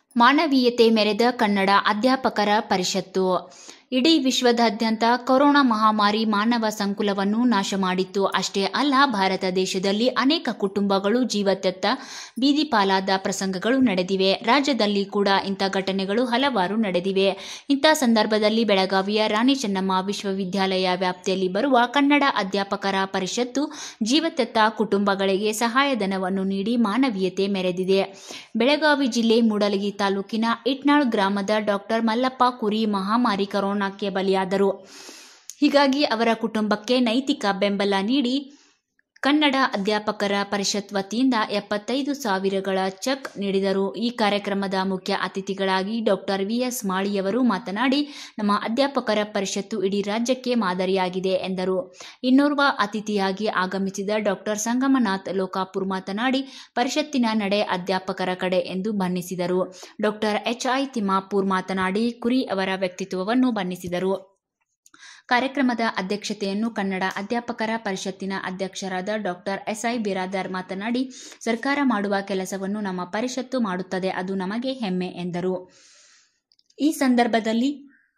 ಮಾನವೀಯತೆ ಮೆರೆದ ಕನ್ನಡ ಅಧ್ಯಾಪಕರ ಪರಿಷತ್ತು ಇಡೀ ವಿಶ್ವದಾದ್ಯಂತ ಕೊರೋನಾ ಮಹಾಮಾರಿ ಮಾನವ ಸಂಕುಲವನ್ನು ನಾಶ ಮಾಡಿತ್ತು ಅಷ್ಟೇ ಅಲ್ಲ ಭಾರತ ದೇಶದಲ್ಲಿ ಅನೇಕ ಕುಟುಂಬಗಳು ಜೀವತ್ತೆತ್ತ ಬೀದಿ ಪಾಲಾದ ಪ್ರಸಂಗಗಳು ನಡೆದಿವೆ ರಾಜ್ಯದಲ್ಲಿ ಕೂಡ ಇಂಥ ಘಟನೆಗಳು ಹಲವಾರು ನಡೆದಿವೆ ಇಂಥ ಸಂದರ್ಭದಲ್ಲಿ ಬೆಳಗಾವಿಯ ರಾಣಿ ಚೆನ್ನಮ್ಮ ವಿಶ್ವವಿದ್ಯಾಲಯ ವ್ಯಾಪ್ತಿಯಲ್ಲಿ ಬರುವ ಕನ್ನಡ ಅಧ್ಯಾಪಕರ ಪರಿಷತ್ತು ಜೀವತ್ತೆತ್ತ ಕುಟುಂಬಗಳಿಗೆ ಸಹಾಯಧನವನ್ನು ನೀಡಿ ಮಾನವೀಯತೆ ಮೆರೆದಿದೆ ಬೆಳಗಾವಿ ಜಿಲ್ಲೆ ಮೂಡಲಗಿ ತಾಲೂಕಿನ ಇಟ್ನಾಳ್ ಗ್ರಾಮದ ಡಾಕ್ಟರ್ ಮಲ್ಲಪ್ಪ ಕುರಿ ಮಹಾಮಾರಿ ಕೊರೋನಾಕ್ಕೆ ಬಲಿಯಾದರು ಹೀಗಾಗಿ ಅವರ ಕುಟುಂಬಕ್ಕೆ ನೈತಿಕ ಬೆಂಬಲ ನೀಡಿ ಕನ್ನಡ ಅಧ್ಯಾಪಕರ ಪರಿಷತ್ ವತಿಯಿಂದ ಎಪ್ಪತ್ತೈದು ಸಾವಿರಗಳ ಚೆಕ್ ನೀಡಿದರು ಈ ಕಾರ್ಯಕ್ರಮದ ಮುಖ್ಯ ಅತಿಥಿಗಳಾಗಿ ಡಾಕ್ಟರ್ ವಿಎಸ್ ಮಾಳಿಯವರು ಮಾತನಾಡಿ ನಮ್ಮ ಅಧ್ಯಾಪಕರ ಪರಿಷತ್ತು ಇಡೀ ರಾಜ್ಯಕ್ಕೆ ಮಾದರಿಯಾಗಿದೆ ಎಂದರು ಇನ್ನೋರ್ವ ಅತಿಥಿಯಾಗಿ ಆಗಮಿಸಿದ ಡಾಕ್ಟರ್ ಸಂಗಮನಾಥ್ ಲೋಕಾಪುರ್ ಮಾತನಾಡಿ ಪರಿಷತ್ತಿನ ನಡೆ ಅಧ್ಯಾಪಕರ ಕಡೆ ಎಂದು ಬಣ್ಣಿಸಿದರು ಡಾಕ್ಟರ್ ಎಚ್ಐ ತಿಮ್ಮಾಪುರ್ ಮಾತನಾಡಿ ಕುರಿ ಅವರ ವ್ಯಕ್ತಿತ್ವವನ್ನು ಬಣ್ಣಿಸಿದರು ಕಾರ್ಯಕ್ರಮದ ಅಧ್ಯಕ್ಷತೆಯನ್ನು ಕನ್ನಡ ಅಧ್ಯಾಪಕರ ಪರಿಷತ್ತಿನ ಅಧ್ಯಕ್ಷರಾದ ಡಾಕ್ಟರ್ ಎಸ್ಐ ಬಿರಾದರ್ ಮಾತನಾಡಿ ಸರ್ಕಾರ ಮಾಡುವ ಕೆಲಸವನ್ನು ನಮ್ಮ ಪರಿಷತ್ತು ಮಾಡುತ್ತದೆ ಅದು ನಮಗೆ ಹೆಮ್ಮೆ ಎಂದರು ಈ ಸಂದರ್ಭದಲ್ಲಿ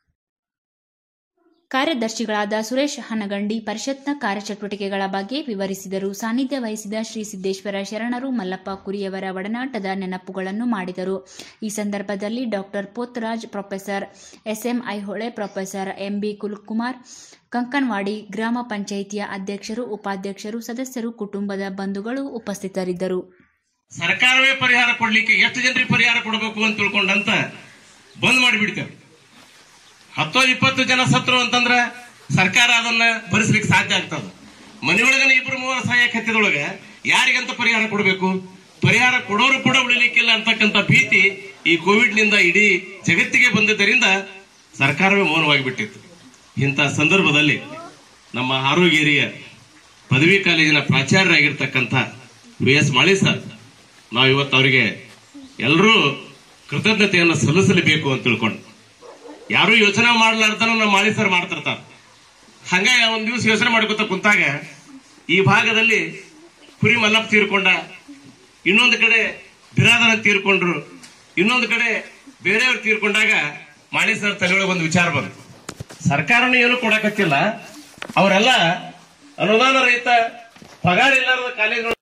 ಕಾರ್ಯದರ್ಶಿಗಳಾದ ಸುರೇಶ್ ಹನಗಂಡಿ ಪರಿಷತ್ನ ಕಾರ್ಯಚಟುವಟಿಕೆಗಳ ಬಗ್ಗೆ ವಿವರಿಸಿದರು ಸಾನ್ನಿಧ್ಯ ವಹಿಸಿದ ಶ್ರೀ ಸಿದ್ದೇಶ್ವರ ಶರಣರು ಮಲ್ಲಪ್ಪ ಕುರಿಯವರ ಒಡನಾಟದ ನೆನಪುಗಳನ್ನು ಮಾಡಿದರು ಈ ಸಂದರ್ಭದಲ್ಲಿ doctor Potharaj professor SM Aihole professor MB Kulkumar Kankanavadi ಗ್ರಾಮ ಪಂಚಾಯಿತಿಯ ಅಧ್ಯಕ್ಷರು ಉಪಾಧ್ಯಕ್ಷರು ಸದಸ್ಯರು ಕುಟುಂಬದ ಬಂಧುಗಳು ಉಪಸ್ಥಿತರಿದ್ದರು ಸರ್ಕಾರವೇ ಪರಿಹಾರ ಕೊಡ್ಲಿಕ್ಕೆ ಎಷ್ಟು ಜನರಿಗೆ ಪರಿಹಾರ ಕೊಡಬೇಕು ಅಂತ ತಿಳ್ಕೊಂಡಂತ ಬಂದ್ ಮಾಡಿಬಿಡ್ತೇವೆ ಹತ್ತೋ ಇಪ್ಪತ್ತು ಜನ ಸತ್ರು ಅಂತಂದ್ರ ಸರ್ಕಾರ ಅದನ್ನ ಭರಿಸ್ಲಿಕ್ಕೆ ಸಾಧ್ಯ ಆಗ್ತದ ಮನೆಯೊಳಗನ ಇಬ್ರು ಮೂವರು ಸಹಾಯಕ ಹತ್ತಿದೊಳಗ ಯಾರಿಗಂತ ಪರಿಹಾರ ಕೊಡಬೇಕು ಪರಿಹಾರ ಕೊಡೋರು ಕೂಡ ಉಳಿಲಿಕ್ಕಿಲ್ಲ ಅಂತಕ್ಕಂಥ ಭೀತಿ ಈ ಕೋವಿಡ್ ನಿಂದ ಇಡೀ ಜಗತ್ತಿಗೆ ಬಂದಿದ್ದರಿಂದ ಸರ್ಕಾರವೇ ಮೌನವಾಗಿ ಬಿಟ್ಟಿತ್ತು ಇಂಥ ಸಂದರ್ಭದಲ್ಲಿ ನಮ್ಮ ಆರೋಗ್ಯ ಹಿರಿಯ ಪದವಿ ಕಾಲೇಜಿನ ಪ್ರಾಚಾರ್ಯರಾಗಿರ್ತಕ್ಕಂಥ ವಿ ಎಸ್ ಮಾಳಿ ಸರ್ ನಾವು ಇವತ್ತು ಅವರಿಗೆ ಎಲ್ಲರೂ ಕೃತಜ್ಞತೆಯನ್ನು ಸಲ್ಲಿಸಲೇಬೇಕು ಅಂತ ತಿಳ್ಕೊಂಡು ಯಾರು ಯೋಚನೆ ಮಾಡ್ಲಾರ್ದನ ನಮ್ಮ ಮಾಳಿ ಸರ್ ಮಾಡ್ತಿರ್ತಾರ ಹಂಗ ಒಂದ್ ದಿವಸ ಯೋಚನೆ ಮಾಡ್ಕೊತ ಕುಂತಾಗ ಈ ಭಾಗದಲ್ಲಿ ಕುರಿ ಮಲ್ಲಪ್ಪ ತೀರ್ಕೊಂಡ ಇನ್ನೊಂದು ಕಡೆ ಬಿರಾದನ ತೀರ್ಕೊಂಡ್ರು ಇನ್ನೊಂದು ಕಡೆ ಬೇರೆಯವ್ರು ತೀರ್ಕೊಂಡಾಗ ಮಾಳಿ ಸರ್ ತಲೆಯೊಳಗೆ ಒಂದು ವಿಚಾರ ಬಂತು ಸರ್ಕಾರನೂ ಏನು ಕೊಡಕತ್ತಿಲ್ಲ ಅವರೆಲ್ಲ ಅನುದಾನ ರಹಿತ ಪಗಾರ ಇಲ್ಲಾರದ ಕಾಲೇಜ್